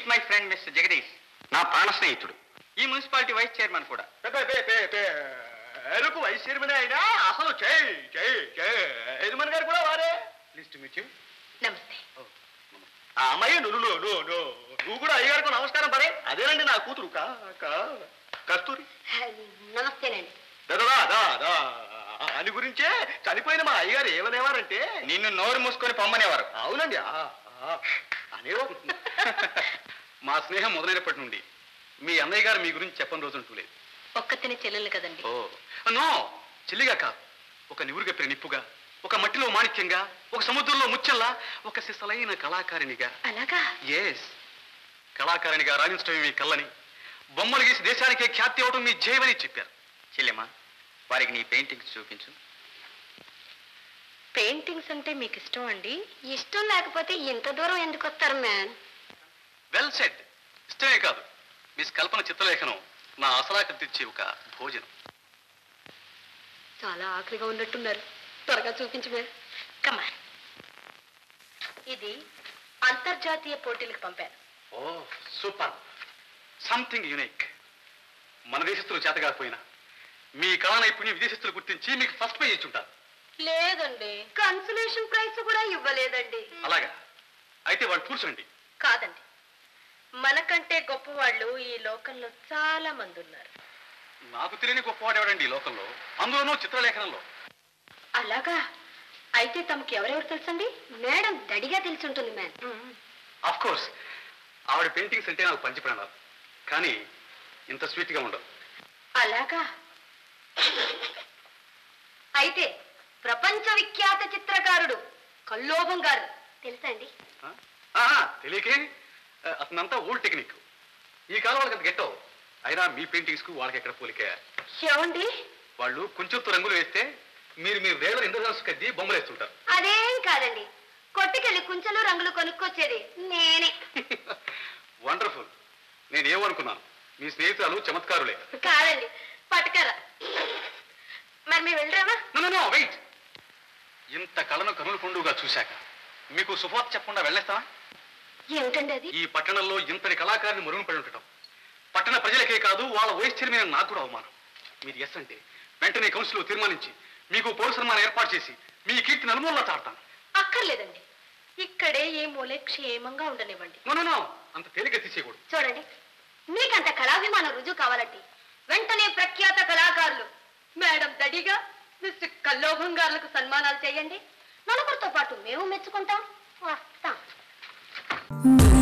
Meet my friend mister Jagadish నా ప్రాణ స్నేహితుడు ఈ మున్సిపాలిటీ వైస్ చైర్మన్ కూడా ఎరుకు వైస్ చైర్మన్ అయినా అసలు చేయి చేయి చేయి యజమాని గారు కూడా వారే లిస్ట్ మీట్ నమస్తే ఆ అమ్మాయి నువ్వు నువ్వు నువ్వు నువ్వు నువ్వు కూడా అయ్యగారికి నమస్కారం పడే అదేనండి నా కూతురు కా కా కస్తూరి నమస్తేనండి దదా దా దా అని గురించే చనిపోయిన మా అయ్యగారు ఏమనేవారంటే నిన్ను నోరు మూసుకొని పొమ్మనేవారు అవునండి ఆ, ఆ, అనేవారు మా స్నేహం మొదలైనప్పటి నుండి మీ అన్నయ్య గారు మీ గురించి చెప్పని రోజుంటూ లేదు ఒక్కతిని చెల్లెలు కదండి ఓ నో చెల్లిగా కాదు ఒక నివురుగా పెరిగిన నిప్పుగా ఒక మట్టిలో మాణిక్యంగా ఒక సముద్రంలో ముచ్చల్లా ఒక సిసలైన కళాకారిణిగా అలాగా ఎస్ కళాకారిణిగా రాణించడమే మీ కళ్ళని బొమ్మలు గీసి దేశానికే ఖ్యాతి అవడం మీ జయమని చెప్పారు చెల్లెమ్మా వారికి నీ పెయింటింగ్స్ చూపించు పెయింటింగ్స్ అంటే మీకు ఇష్టం అండి ఇష్టం లేకపోతే ఇంత దూరం ఎందుకు వస్తారు మ్యాన్ వెల్ సెట్ ఇష్టమే కాదు మీ కల్పన చిత్రలేఖనం నా అసలాకృతి తెచ్చే ఒక భోజనం చాలా ఆకలిగా ఉన్నట్టున్నారు త్వరగా చూపించు మ్యాన్ కమా ఇది అంతర్జాతీయ పోటీలకు పంపాను ఓ సూపర్ సంథింగ్ యునిక్ మన దేశస్తులు చేత కాకపోయినా మీ కళా నైపుణ్యం విదేశస్తులు గుర్తించి మీకు ఫస్ట్ పే ఇచ్చుంటారు లేదండి కన్సలేషన్ ప్రైజ్ కూడా ఇవ్వలేదండి అలాగా అయితే వాళ్ళు కూర్చోండి కాదండి మనకంటే గొప్పవాళ్ళు ఈ లోకంలో చాలా మంది ఉన్నారు నాకు తెలియని గొప్పవాడేవాడండి ఈ లోకంలో అందులోనూ చిత్రలేఖనంలో అలాగా అయితే తమకు ఎవరెవరు తెలుసండి మేడం దడిగా తెలిసి ఉంటుంది మ్యామ్ ఆఫ్ కోర్స్ ఆవిడ పెయింటింగ్స్ అంటే నాకు పంచిప్రాణాలు కానీ ఇంత స్వీట్ గా ఉండవు అలాగా అయితే ప్రపంచ విఖ్యాత చిత్రకారుడు కల్లోభం గారు తెలుసా అండి ఆ? ఆహా, తెలియకే ఆ, అతనంతా ఓల్డ్ టెక్నిక్ ఈ కాలం వాళ్ళకి అంత గెట్టవు అయినా మీ పెయింటింగ్స్ కు వాళ్ళకి ఎక్కడ పోలికే ఏమండి వాళ్ళు కొంచెంతో రంగులు వేస్తే మీరు మీరు వేల ఇంద్రధనుసు కద్ది బొమ్మలు వేస్తుంటారు అదేం కాదండి కొట్టుకెళ్ళి కుంచెలు రంగులు కొనుక్కొచ్చేది నేనే వండర్ఫుల్ నేను ఏమనుకున్నాను మీ స్నేహితురాలు చమత్కారులే కాదండి పట్టుకరా మరి మేము వెళ్ళరామా నో వెయిట్ ఇంత కళను కనుల పండుగగా చూశాక మీకు శుభార్త చెప్పకుండా వెళ్ళేస్తావా ఏమిటండి అది ఈ పట్టణంలో ఇంతటి కళాకారుని మరుగున పడి ఉండటం పట్టణ ప్రజలకే కాదు వాళ్ళ వయసు చెరిమైన నాకు కూడా అవమానం మీరు ఎస్ అంటే వెంటనే కౌన్సిల్ తీర్మానించి మీకు పౌర సన్మానం ఏర్పాటు చేసి మీ కీర్తి నలుమూలలా చాడతాను అక్కర్లేదండి ఇక్కడే ఏ మూలే క్షేమంగా ఉండనివ్వండి నో నో నో అంత తేలిక తీసేయకూడదు చూడండి మీకంత కళాభిమానం రుజువు కావాలంటే వెంటనే ప్రఖ్యాత కళాకారులు మేడం దడిగా మిస్టర్ కల్లోభం గారులకు సన్మానాలు చేయండి నలుగురితో పాటు మేము మెచ్చుకుంటాం వస్తాం నీ